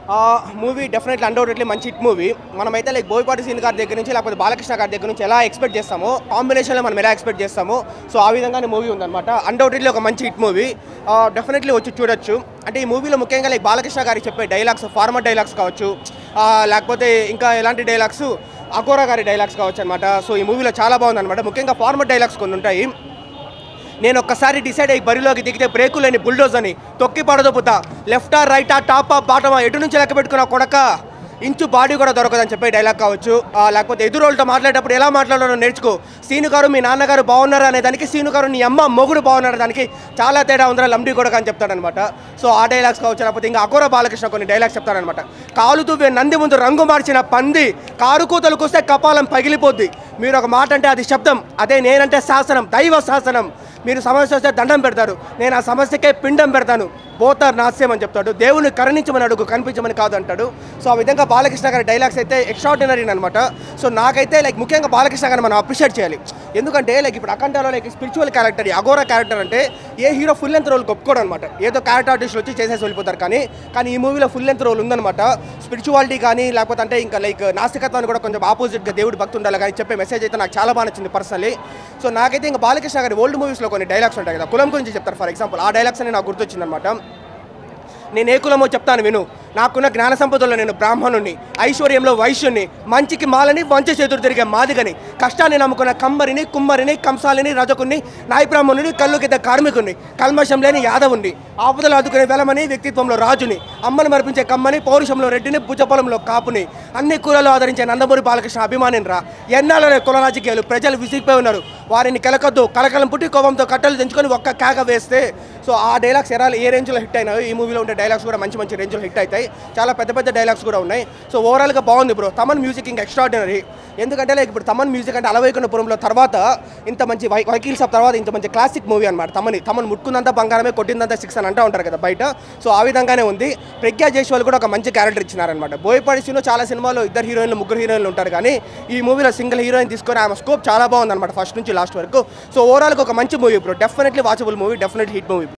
movie definitely undoubtedly మంచి hit movie మనమైతే like Boyapati Seenu గారి దగ్గర నుంచి లేకపోతే బాలకృష్ణ గారి దగ్గర నుంచి ఎలా ఎక్స్పెక్ట్ చేస్తామో కాంబినేషన్లో మనం ఎలా ఎక్స్పెక్ట్ చేస్తామో సో ఆ విధంగానే మూవీ ఉందన్నమాట అన్డౌటెడ్లీ ఒక మంచి హిట్ మూవీ డెఫినెట్లీ వచ్చి చూడొచ్చు అంటే ఈ మూవీలో ముఖ్యంగా లైక్ బాలకృష్ణ గారికి చెప్పే డైలాగ్స్ ఫార్మర్ డైలాగ్స్ కావచ్చు ఆ, లేకపోతే ఇంకా ఎలాంటి డైలాగ్స్ అఘోరా గారి డైలాగ్స్ కావచ్చు అనమాట సో ఈ మూవీలో చాలా బాగుందన్నమాట ముఖ్యంగా ఫార్మర్ డైలాగ్స్ కొన్ని ఉంటాయి నేను ఒక్కసారి డిసైడ్ అయ్యి బరిలోకి దిగితే బ్రేకు లేని బుల్డోజ్ అని తొక్కి పడదొప్పుతా లెఫ్టా రైటా టాపా బాటమా ఎటు నుంచి లెక్క పెట్టుకున్న కొడక ఇంచు బాడీ కూడా దొరకదని చెప్పే డైలాగ్ కావచ్చు ఆ, లేకపోతే ఎదురోళ్ళతో మాట్లాడేటప్పుడు ఎలా మాట్లాడాలో నేర్చుకో సీను గారు మీ నాన్నగారు బాగున్నారా అనే దానికి సీను గారు నీ అమ్మ మొగుడు బాగున్నారు దానికి చాలా తేడా ఉందిరా లంబడి కొడక అని చెప్తాడనమాట సో ఆ డైలాగ్స్ కావచ్చు లేకపోతే ఇంకా అఘోర బాలకృష్ణ కొన్ని డైలాగ్స్ చెప్తాడనమాట కాలు తువ్వే నంది ముందు రంగు మార్చిన పంది కారు కూతలకు వస్తే కపాలం పగిలిపోద్ది మీరు ఒక మాట అంటే అది శబ్దం అదే నేనంటే శాసనం దైవ శాసనం మీరు సమస్య వస్తే దండం పెడతారు నేను ఆ సమస్యకే పిండం పెడతాను పోతారు నాస్యం అని చెప్తాడు దేవుని కరుణించమని అడుగు కనిపించమని కాదు అంటాడు సో ఆ విధంగా బాలకృష్ణ గారి డైలాగ్స్ అయితే ఎక్స్ట్రాడినరీ అనమాట సో నాకైతే లైక్ ముఖ్యంగా బాలకృష్ణ గారిని మనం అప్రిషియేట్ చేయాలి ఎందుకంటే లైక్ ఇప్పుడు అఖండలో like spiritual character Aghora character అంటే ఏ హీరో ఫుల్ లెంత్ రోల్ ఒప్పుకోడు అనమాట ఏదో క్యారెక్టర్ ఆర్టిస్టులు వచ్చి చేసేసి వెళ్ళిపోతారు కానీ కానీ ఈ మూవీలో ఫుల్ లెంత్ రోల్ ఉందన్నమాట స్పిరిచువాలిటీ కానీ లేకపోతే అంటే ఇంకా లైక్ నాస్తికత్వాన్ని కూడా కొంచెం ఆపోజిట్గా దేవుడు భక్తి ఉండాలి కానీ చెప్పే మెసేజ్ అయితే నాకు చాలా బాగా నచ్చింది పర్సనలీ సో నాకైతే ఇంకా బాలకృష్ణ గారి ఓల్డ్ మూవీస్లో కొన్ని డైలాగ్స్ ఉంటాయి కదా కులం గురించి చెప్తారు ఫర్ ఎగ్జాంపుల్ ఆ డైలాగ్స్ అని నాకు గుర్తొచ్చింది అనమాట నేను ఏ కులమో చెప్తాను విను నాకున్న జ్ఞాన సంపదలో నేను బ్రాహ్మణుణ్ణి ఐశ్వర్యంలో వైశ్యుణ్ణి మంచికి మాలని వంచ చేతులు తిరిగే మాదిగని కష్టాన్ని నమ్ముకున్న కమ్మరిని కుమ్మరిని కంసాలిని రజకుని నాయ బ్రాహ్మణుని కళ్ళుకిద్ద కార్మికుని కల్మషం లేని యాదవుని ఆపదలు అదుకునే వెలమని వ్యక్తిత్వంలో రాజుని అమ్మని మరిపించే కమ్మని పౌరుషంలో రెడ్డిని భుజపొలంలో కాపుని అన్ని కులాలు ఆదరించే నందమూరి బాలకృష్ణ అభిమానిని రా ఎన్నాళ్ళనే కుల రాజకీయాలు ప్రజలు విసిగిపోయి ఉన్నారు వారిని కెలకొద్దు కలకలం పుట్టి కోపంతో కట్టలు తెంచుకొని ఒక్క కేక వేస్తే సో ఆ డైలాగ్స్ ఎరా ఏ రేంజ్లో హిట్ అయినాయో ఈ మూవీలో ఉండే డైలాగ్స్ కూడా మంచి మంచి రేంజ్లో హిట్ అవుతాయి చాలా పెద్ద పెద్ద డైలాగ్స్ కూడా ఉన్నాయి సో ఓవరాల్గా బాగుంది బ్రో తమన్ మ్యూజిక్ ఇంకా ఎక్స్ట్రాడినరీ ఎందుకంటే లైక్ ఇప్పుడు తమన్ మ్యూజిక్ అంటే అలవైకున్నపురంలో తర్వాత ఇంత మంచి వై వైకిల్స్ ఆఫ్ తర్వాత ఇంత మంచి క్లాసిక్ మూవీ అనమాట తమని తమన్ ముట్టుకున్నంత బంగారమే కొట్టిందంతా సిక్స్ అని అంటూ ఉంటారు కదా బయట సో ఆ విధంగానే ఉంది ప్రజ్ఞా జైస్వాల్ కూడా ఒక మంచి క్యారెక్టర్ ఇచ్చినారనమాట బోయపాడి సీను చాలా సినిమాలో ఇద్దరు హీరోయిన్లు ముగ్గురు హీరోయిన్లు ఉంటారు కానీ ఈ మూవీలో సింగిల్ హీరోయిన్ తీసుకొని ఆమె స్కోప్ చాలా బాగుంది అనమాట ఫస్ట్ నుంచి లాస్ట్ వరకు సో ఓవరాల్గా ఒక మంచి movie bro definitely watchable movie definitely hit movie